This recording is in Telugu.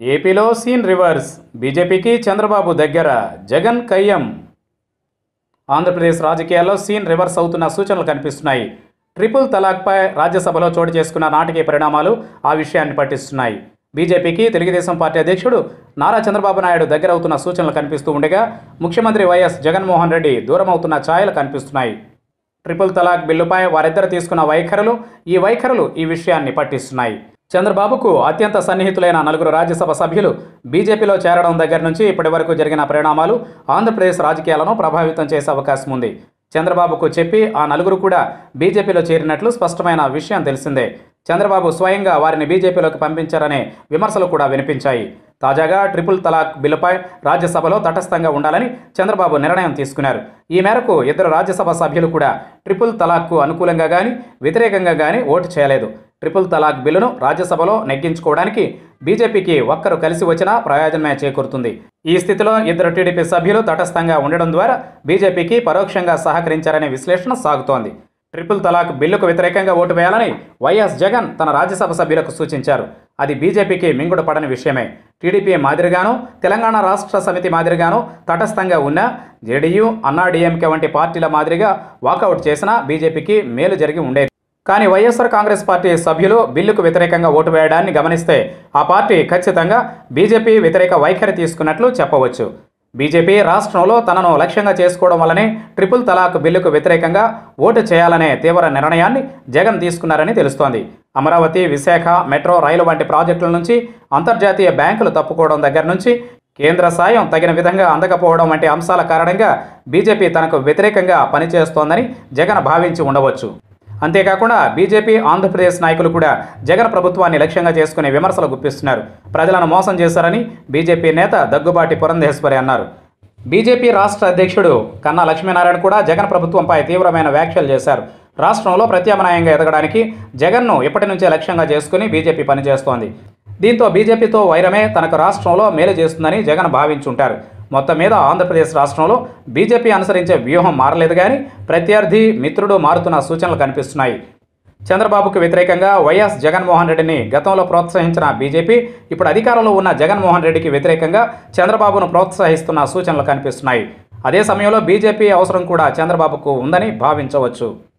ఏపీలో సీన్ రివర్స్ బీజేపీకి చంద్రబాబు దగ్గర జగన్ కయ్యం ఆంధ్రప్రదేశ్ రాజకీయాల్లో సీన్ రివర్స్ అవుతున్న సూచనలు కనిపిస్తున్నాయి ట్రిపుల్ తలాక్పై రాజ్యసభలో చోటు చేసుకున్న నాటకీయ పరిణామాలు ఆ విషయాన్ని పట్టిస్తున్నాయి బీజేపీకి తెలుగుదేశం పార్టీ అధ్యక్షుడు నారా చంద్రబాబు నాయుడు దగ్గరవుతున్న సూచనలు కనిపిస్తూ ఉండగా ముఖ్యమంత్రి వైఎస్ జగన్మోహన్ రెడ్డి దూరమవుతున్న ఛాయలు కనిపిస్తున్నాయి ట్రిపుల్ తలాక్ బిల్లుపై వారిద్దరు తీసుకున్న వైఖరులు ఈ వైఖరులు ఈ విషయాన్ని పట్టిస్తున్నాయి చంద్రబాబుకు అత్యంత సన్నిహితులైన నలుగురు రాజ్యసభ సభ్యులు బీజేపీలో చేరడం దగ్గర నుంచి ఇప్పటి వరకు జరిగిన పరిణామాలు ఆంధ్రప్రదేశ్ రాజకీయాలను ప్రభావితం చేసే అవకాశం ఉంది చంద్రబాబుకు చెప్పి ఆ నలుగురు కూడా బీజేపీలో చేరినట్లు స్పష్టమైన విషయం తెలిసిందే చంద్రబాబు స్వయంగా వారిని బీజేపీలోకి పంపించారనే విమర్శలు కూడా వినిపించాయి తాజాగా ట్రిపుల్ తలాక్ బిల్లుపై రాజ్యసభలో తటస్థంగా ఉండాలని చంద్రబాబు నిర్ణయం తీసుకున్నారు ఈ మేరకు ఇద్దరు రాజ్యసభ సభ్యులు కూడా ట్రిపుల్ తలాక్కు అనుకూలంగా కానీ వ్యతిరేకంగా కానీ ఓటు చేయలేదు ట్రిపుల్ తలాక్ బిల్లును రాజ్యసభలో నెగ్గించుకోవడానికి బీజేపీకి ఒక్కరు కలిసి వచ్చినా ప్రయోజనమే చేకూరుతుంది ఈ స్థితిలో ఇద్దరు టీడీపీ సభ్యులు తటస్థంగా ఉండడం ద్వారా బీజేపీకి పరోక్షంగా సహకరించారనే విశ్లేషణ సాగుతోంది ట్రిపుల్ తలాక్ బిల్లుకు వ్యతిరేకంగా ఓటు వేయాలని వైఎస్ జగన్ తన రాజ్యసభ సభ్యులకు సూచించారు అది బీజేపీకి మింగుడు పడని విషయమే టీడీపీ మాదిరిగాను తెలంగాణ రాష్ట్ర సమితి మాదిరిగాను తటస్థంగా ఉన్న జేడీయూ అన్నాడీఎంకే వంటి పార్టీల మాదిరిగా వాకౌట్ చేసినా బీజేపీకి మేలు జరిగి ఉండేది కానీ వైఎస్ఆర్ కాంగ్రెస్ పార్టీ సభ్యులు బిల్లుకు వ్యతిరేకంగా ఓటు వేయడాన్ని గమనిస్తే ఆ పార్టీ ఖచ్చితంగా బీజేపీ వ్యతిరేక వైఖరి తీసుకున్నట్లు చెప్పవచ్చు బీజేపీ రాష్ట్రంలో తనను లక్ష్యంగా చేసుకోవడం వల్లనే ట్రిపుల్ తలాక్ బిల్లుకు వ్యతిరేకంగా ఓటు చేయాలనే తీవ్ర నిర్ణయాన్ని జగన్ తీసుకున్నారని తెలుస్తోంది అమరావతి విశాఖ మెట్రో రైలు వంటి ప్రాజెక్టుల నుంచి అంతర్జాతీయ బ్యాంకులు తప్పుకోవడం దగ్గర నుంచి కేంద్ర సాయం తగిన విధంగా అందకపోవడం వంటి అంశాల కారణంగా బీజేపీ తనకు వ్యతిరేకంగా పనిచేస్తోందని జగన్ భావించి ఉండవచ్చు అంతేకాకుండా బీజేపీ ఆంధ్రప్రదేశ్ నాయకులు కూడా జగన్ ప్రభుత్వాన్ని లక్ష్యంగా చేసుకునే విమర్శలు గుప్పిస్తున్నారు ప్రజలను మోసం చేశారని బీజేపీ నేత దగ్గుబాటి పురంధేశ్వరి అన్నారు బీజేపీ రాష్ట్ర అధ్యక్షుడు కన్నా లక్ష్మీనారాయణ కూడా జగన్ ప్రభుత్వంపై తీవ్రమైన వ్యాఖ్యలు చేశారు రాష్ట్రంలో ప్రత్యామ్నాయంగా ఎదగడానికి జగన్ను ఇప్పటి నుంచే లక్ష్యంగా చేసుకుని బీజేపీ పనిచేస్తోంది దీంతో బీజేపీతో వైరమే తనకు రాష్ట్రంలో మేలు చేస్తుందని జగన్ భావించుంటారు మొత్తం మీద ఆంధ్రప్రదేశ్ రాష్ట్రంలో బీజేపీ అనుసరించే వ్యూహం మారలేదు కానీ ప్రత్యర్థి మిత్రుడు మారుతున్న సూచనలు కనిపిస్తున్నాయి చంద్రబాబుకు వ్యతిరేకంగా వైఎస్ జగన్మోహన్ రెడ్డిని గతంలో ప్రోత్సహించిన బీజేపీ ఇప్పుడు అధికారంలో ఉన్న జగన్మోహన్ రెడ్డికి వ్యతిరేకంగా చంద్రబాబును ప్రోత్సహిస్తున్న సూచనలు కనిపిస్తున్నాయి అదే సమయంలో బీజేపీ అవసరం కూడా చంద్రబాబుకు ఉందని భావించవచ్చు